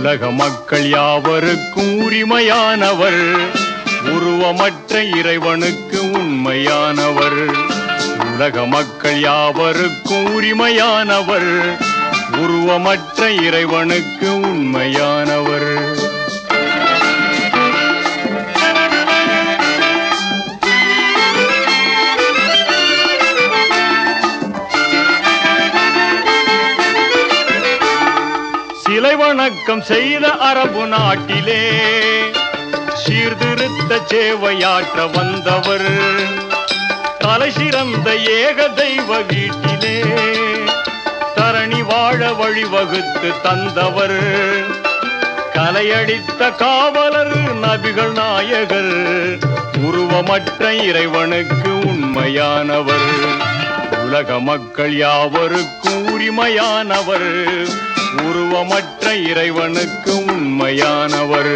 உலக மக்கள் யாவருக்கும் உரிமையானவர் உருவமற்ற இறைவனுக்கு உண்மையானவர் உலக மக்கள் யாவருக்கும் உரிமையானவர் உருவமற்ற இறைவனுக்கு உண்மையானவர் சிலை வணக்கம் செய்த அரபு நாட்டிலே சீர்திருத்த சேவையாற்ற வந்தவர் தலை சிறந்த ஏக தெய்வ வீட்டிலே தரணி வாழ வழிவகுத்து தந்தவர் கலையடித்த காவலர் நபிகள் நாயகர் உருவமற்ற இறைவனுக்கு உண்மையானவர் உலக மக்கள் யாவருக்கும் உரிமையானவர் உருவமற்ற இறைவனுக்கு உண்மையானவர்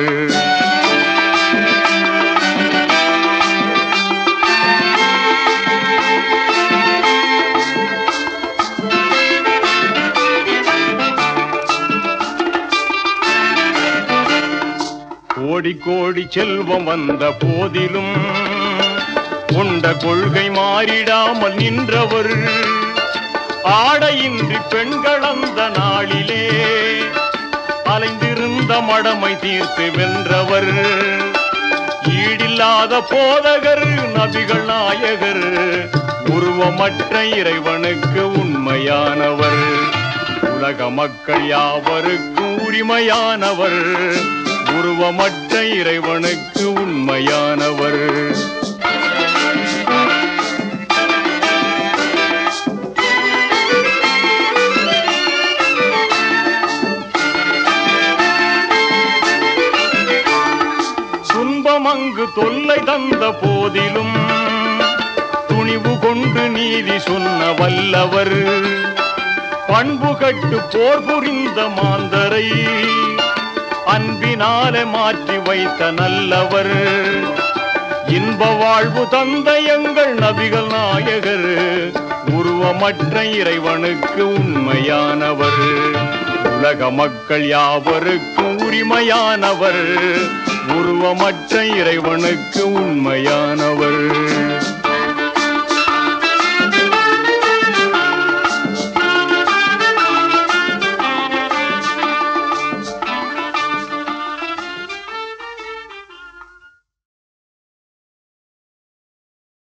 கோடி கோடி செல்வம் வந்த போதிலும் கொண்ட கொள்கை மாறிடாமல் நின்றவர் ஆடையின்றி பெண்கள் அந்த நாளிலே அலைந்திருந்த மடமை தீர்த்து வென்றவர் ஈடில்லாத போதகர் நபிகள் நாயகர் உருவமற்ற இறைவனுக்கு உண்மையானவர் உலக மக்கள் யாவருக்கும் உரிமையானவர் உருவமற்ற இறைவனுக்கு உண்மையானவர் துன்பம் அங்கு தொல்லை தந்த போதிலும் துணிவு கொண்டு நீதி சொன்ன வல்லவர் பண்பு கட்டு போர் புரிந்த மாந்தரை அன்பினாலே மாற்றி வைத்த நல்லவர் இன்ப வாழ்வு தந்த எங்கள் நபிகள் நாயகர் உருவமற்ற இறைவனுக்கு உண்மையானவர் உலக மக்கள் யாவருக்கும் உரிமையானவர் உருவமற்ற இறைவனுக்கு உண்மையானவர்